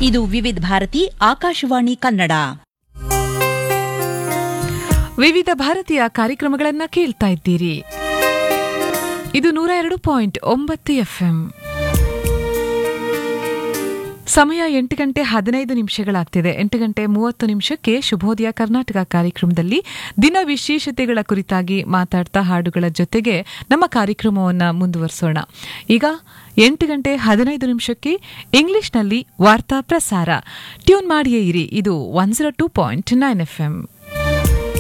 ಇದು ವಿವಿಧ ಭಾರತಿ ಆಕಾಶವಾಣಿ ಕನ್ನಡ ವಿವಿಧ ಭಾರತೀಯ ಕಾರ್ಯಕ್ರಮಗಳನ್ನ ಕೇಳ್ತಾ ಇದ್ದೀರಿ ಇದು ನೂರ ಎರಡು ಪಾಯಿಂಟ್ ಒಂಬತ್ತು ಎಫ್ಎಂ ಸಮಯ ಎಂಟು ಗಂಟೆ ಹದಿನೈದು ನಿಮಿಷಗಳಾಗ್ತಿದೆ ಎಂಟು ಗಂಟೆ ಮೂವತ್ತು ನಿಮಿಷಕ್ಕೆ ಶುಭೋದಯ ಕರ್ನಾಟಕ ಕಾರ್ಯಕ್ರಮದಲ್ಲಿ ದಿನ ವಿಶೇಷತೆಗಳ ಕುರಿತಾಗಿ ಮಾತಾಡ್ತಾ ಹಾಡುಗಳ ಜೊತೆಗೆ ನಮ್ಮ ಕಾರ್ಯಕ್ರಮವನ್ನು ಮುಂದುವರಿಸೋಣ ಈಗ ಎಂಟು ಗಂಟೆ ಹದಿನೈದು ನಿಮಿಷಕ್ಕೆ ಇಂಗ್ಲಿಷ್ನಲ್ಲಿ ವಾರ್ತಾ ಪ್ರಸಾರ ಟ್ಯೂನ್ ಮಾಡಿಯೇ ಇರಿ ಇದು one zero two point nine FM